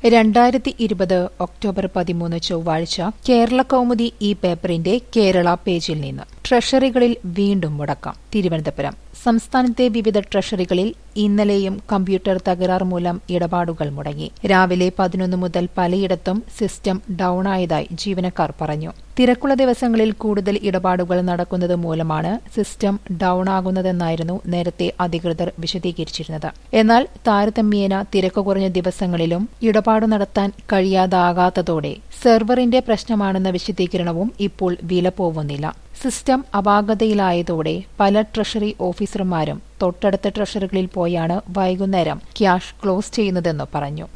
രണ്ടായിരത്തി ഇരുപത് ഒക്ടോബർ പതിമൂന്ന് ചൊവ്വാഴ്ച കേരള കൗമുദി ഈ പേപ്പറിന്റെ കേരള പേജിൽ നിന്ന് ട്രഷറികളിൽ വീണ്ടും മുടക്കം തിരുവനന്തപുരം സംസ്ഥാനത്തെ വിവിധ ട്രഷറികളിൽ ഇന്നലെയും കമ്പ്യൂട്ടർ തകരാർ മൂലം ഇടപാടുകൾ മുടങ്ങി രാവിലെ പതിനൊന്ന് മുതൽ പലയിടത്തും സിസ്റ്റം ഡൌൺ ആയതായി ജീവനക്കാർ പറഞ്ഞു തിരക്കുള്ള ദിവസങ്ങളിൽ കൂടുതൽ ഇടപാടുകൾ നടക്കുന്നത് മൂലമാണ് സിസ്റ്റം ഡൌൺ ആകുന്നതെന്നായിരുന്നു നേരത്തെ അധികൃതർ വിശദീകരിച്ചിരുന്നത് എന്നാൽ താരതമ്യേന തിരക്ക് കുറഞ്ഞ ദിവസങ്ങളിലും ഇടപാട് നടത്താൻ കഴിയാതാകാത്തതോടെ സെർവറിന്റെ പ്രശ്നമാണെന്ന വിശദീകരണവും ഇപ്പോൾ വിലപോവുന്നില്ല സിസ്റ്റം അപാകതയിലായതോടെ പല ട്രഷറി ഓഫീസർമാരും തൊട്ടടുത്ത ട്രഷറികളിൽ പോയാണ് വൈകുന്നേരം ക്യാഷ് ക്ലോസ് ചെയ്യുന്നതെന്ന് പറഞ്ഞു